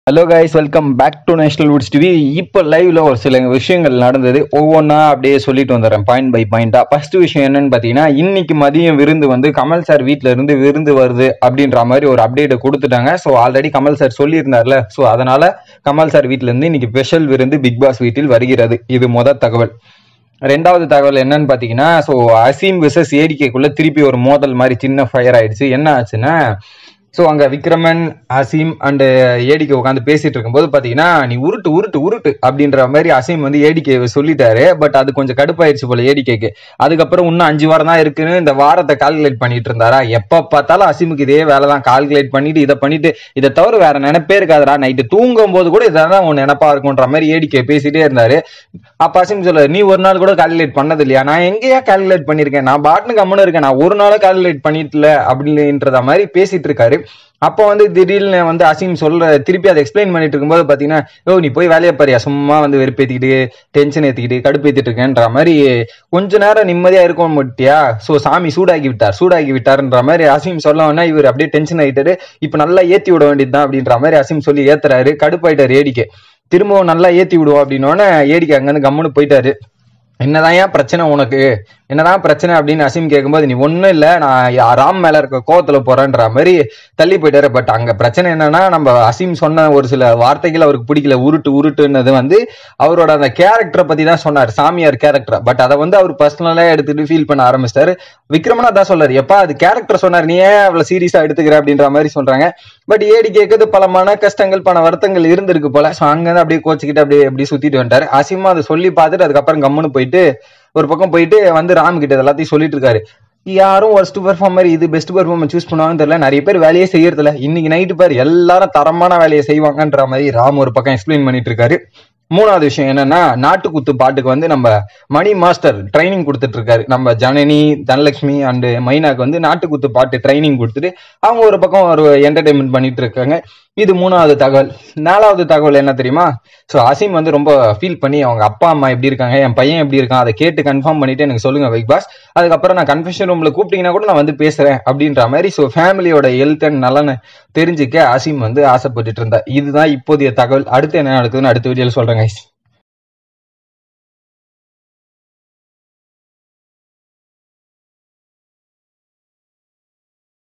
hello guys welcome back to National Woods TV இப்போ லைவ்ல ஒரு சில விஷயங்கள் நடந்தது ஒவ்வொன்றா அப்படியே சொல்லிட்டு வந்துடுறேன் பாயிண்ட் பை பாயிண்டா ஃபர்ஸ்ட் விஷயம் என்னன்னு பார்த்தீங்கன்னா இன்னைக்கு மதியம் விருந்து வந்து கமல் சார் வீட்ல இருந்து விருந்து வருது அப்படின்ற மாதிரி ஒரு அப்டேட் கொடுத்துட்டாங்க ஸோ ஆல்ரெடி கமல் சார் சொல்லியிருந்தார்ல ஸோ அதனால கமல் சார் வீட்ல இருந்து இன்னைக்கு ஸ்பெஷல் விருந்து பிக் பாஸ் வீட்டில் வருகிறது இது முதல் தகவல் ரெண்டாவது தகவல் என்னன்னு பார்த்தீங்கன்னா ஸோ அசீம் விசஸ் ஏடிக்கைக்குள்ள திருப்பி ஒரு மோதல் மாதிரி சின்ன ஃபயர் ஆயிடுச்சு என்ன ஆச்சுன்னா ஸோ அங்க விக்ரமன் அசீம் அண்ட் ஏடிகே உட்காந்து பேசிட்டு இருக்கும்போது பாத்தீங்கன்னா நீ உருட்டு உருட்டு உருட்டு அப்படின்ற மாதிரி அசீம் வந்து ஏடிகே சொல்லிட்டாரு பட் அது கொஞ்சம் கடுப்பாயிருச்சு போல ஏடிகேக்கு அதுக்கப்புறம் இன்னும் அஞ்சு வாரம் தான் இருக்குன்னு இந்த வாரத்தை கால்குலேட் பண்ணிட்டு இருந்தாரா எப்ப பார்த்தாலும் அசீமுக்கு இதே வேலை தான் கால்குலேட் பண்ணிட்டு இதை பண்ணிட்டு இதை தவிர வேற நினைப்பே இருக்காதுடா நைட்டு தூங்கும் போது கூட இதான் உன் நினைப்பா இருக்கும்ன்ற மாதிரி ஏடிகே பேசிட்டே இருந்தாரு அப்ப அசீம் சொல்ல நீ ஒரு நாள் கூட கால்குலேட் பண்ணது இல்லையா நான் எங்கேயா கால்குலேட் பண்ணிருக்கேன் நான் பாட்டுன்னு கம்முன்னு இருக்கேன் நான் ஒரு நாளும் கால்குலேட் பண்ணிட்டல அப்படின்றத மாதிரி பேசிட்டு இருக்காரு அப்போ வந்து திடீர்னு வந்து அசீம் சொல்ற திருப்பி அதை எக்ஸ்பிளைன் பண்ணிட்டு இருக்கும்போது பாத்தீங்கன்னா ஓ நீ போய் வேலையை பாரியா சும்மா வந்து வெறுப்பேத்திக்கிட்டு டென்ஷன் ஏத்திக்கிட்டு கடுப்பேத்திட்டு இருக்கேன்ற மாதிரி கொஞ்ச நேரம் நிம்மதியா இருக்கும் மாட்டியா சோ சாமி சூடாக்கி விட்டார் சூடாக்கி விட்டாருன்ற மாதிரி அசீம் சொல்ல உடனே இவர் அப்படியே டென்ஷன் ஆயிட்டாரு இப்ப நல்லா ஏத்தி விட வேண்டியதுதான் அப்படின்ற மாதிரி அசீம் சொல்லி ஏத்துறாரு கடுப்பாயிட்டாரு ஏடிக்கே திரும்பவும் நல்லா ஏத்தி விடுவோம் அப்படின்னோடனே ஏடிக்கை அங்கிருந்து கம்முன்னு போயிட்டாரு என்னதான் ஏன் பிரச்சனை உனக்கு என்னதான் பிரச்சனை அப்படின்னு அசீம் கேட்கும்போது நீ ஒண்ணும் இல்ல நான் யா- ராம் மேல இருக்க கோவத்துல போறேன்ற மாதிரி தள்ளி போயிட்டாரு பட் அங்க பிரச்சனை என்னன்னா நம்ம அசீம் சொன்ன ஒரு சில வார்த்தைகள் அவருக்கு பிடிக்கல உருட்டு உருட்டுன்னது வந்து அவரோட அந்த கேரக்டரை பத்தி தான் சொன்னார் சாமியார் கேரக்டர் பட் அதை வந்து அவர் பர்சனலா எடுத்துட்டு ஃபீல் பண்ண ஆரம்பிச்சிட்டாரு விக்ரமனா தான் சொல்லாரு எப்பா அது கேரக்டர் சொன்னார் நீ ஏன் அவ்வளவு சீரியஸா எடுத்துக்கிற அப்படின்ற மாதிரி சொல்றாங்க பட் ஏடி கேட்குது பல மன கஷ்டங்கள் பல வருத்தங்கள் இருந்திருக்கு போல ஸோ அங்கிருந்து அப்படியே கோச்சிக்கிட்டு அப்படியே அப்படியே சுத்திட்டு வந்துட்டாரு அசிமா அதை சொல்லி பார்த்துட்டு அதுக்கப்புறம் கம்முன்னு போயிட்டு ஒரு பக்கம் போயிட்டு வந்து ராம் கிட்ட இது எல்லாத்தையும் சொல்லிட்டு இருக்காரு யாரும் ஒர்ஸ்ட் பெர்ஃபார்மர் இது பெஸ்ட் பெர்ஃபார்மர் சூஸ் பண்ணுவாங்கன்னு தெரியல நிறைய பேர் வேலையே செய்யறதில்ல இன்னைக்கு நைட்டு பாரு எல்லாரும் தரமான வேலையை செய்வாங்கன்ற மாதிரி ராம் ஒரு பக்கம் எக்ஸ்பிளைன் பண்ணிட்டு இருக்காரு மூணாவது விஷயம் என்னன்னா நாட்டுக்குத்து பாட்டுக்கு வந்து நம்ம மணி மாஸ்டர் ட்ரைனிங் கொடுத்துட்டு இருக்காரு நம்ம ஜனனி தனலட்சுமி அண்ட் மைனாக்கு வந்து நாட்டுக்குத்து பாட்டு ட்ரைனிங் கொடுத்துட்டு அவங்க ஒரு பக்கம் ஒரு என்டர்டைன்மெண்ட் பண்ணிட்டு இருக்காங்க இது மூணாவது தகவல் நாலாவது தகவல் என்ன தெரியுமா ஸோ அசீம் வந்து ரொம்ப ஃபீல் பண்ணி அவங்க அப்பா அம்மா எப்படி இருக்காங்க என் பையன் எப்படி இருக்கான் அதை கேட்டு கன்ஃபார்ம் பண்ணிட்டு எனக்கு சொல்லுங்க பிக் பாஸ் அதுக்கப்புறம் நான் கன்ஃபெஷன் ரூம்ல கூப்பிட்டீங்கன்னா கூட நான் வந்து பேசுறேன் அப்படின்ற மாதிரி ஸோ ஃபேமிலியோட ஹெல்த் அண்ட் நலனை தெரிஞ்சுக்க அசீம் வந்து ஆசைப்பட்டுட்டு இருந்தா இதுதான் இப்போதைய தகவல் அடுத்து என்ன நடக்குதுன்னு அடுத்த வீடியோல சொல்றேன் guys